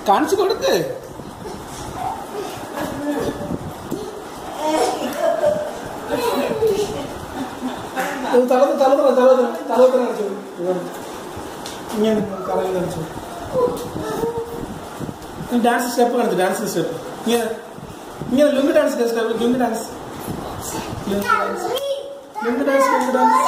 കാണിച്ചു കൊടുക്ക് തലത്ത് തലത്ര തലത്ര തലത്ര കാണിച്ചു ഇങ്ങനെ കറങ്ങി കാണിച്ചു ഡാൻസ് സ്റ്റെപ്പ് കാണിച്ചു ഡാൻസ് സ്റ്റെപ്പ് ഇങ്ങനെ ഇങ്ങനെ ലുങ്ക് ഡാൻസ് സ്റ്റെപ്പ് ലുങ്ക് ഡാൻസ് ലുങ്ക് ഡാൻസ് ലുങ്ക് ഡാൻസ് ലുങ്ക് ഡാൻസ്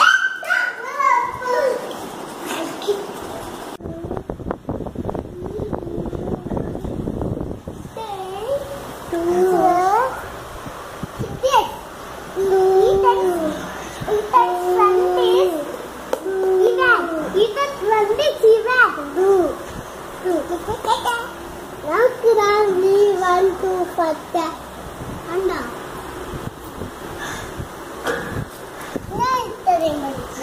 അണ്ണാ ഞാൻ ഇത്രയും പഠിച്ചു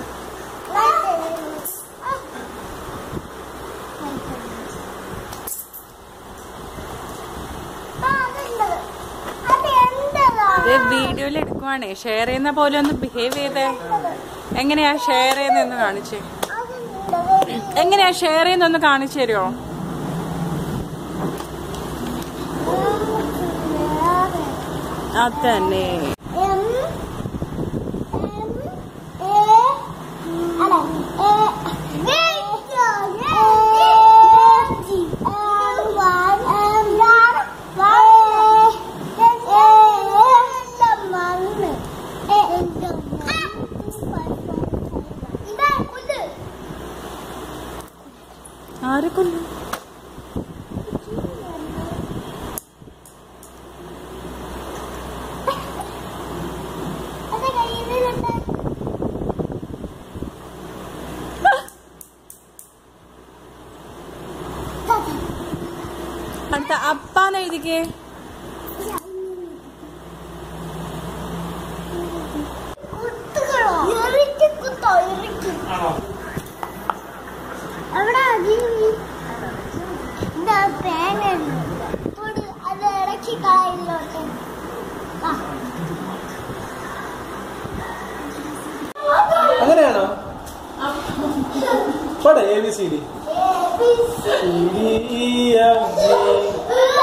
ഇത് വീഡിയോയിൽ എടുക്കുവാണേ ഷെയർ ചെയ്യുന്ന പോലെ ഒന്ന് ബിഹേവ് ചെയ്തേ എങ്ങനെയാ ഷെയർ ചെയ്യുന്നതെന്ന് കാണിച്ചേ എങ്ങനെയാ ഷെയർ ചെയ്യുന്നൊന്ന് കാണിച്ചു തരുമോ അതന്നെ എം എം എ അല്ല എ ആരെ കൊല്ലും അടുത്ത അപ്പാന്ന് എഴുതിക്കേ കുത്തോ ഇറിക്ക് അവിടെ എന്താ പേനുണ്ട് തൊട് അത് ഇടയ്ക്ക് കായലിലോട്ട് ആ. അങ്ങനെയാണോ പട A B C D A, B, C. D E F G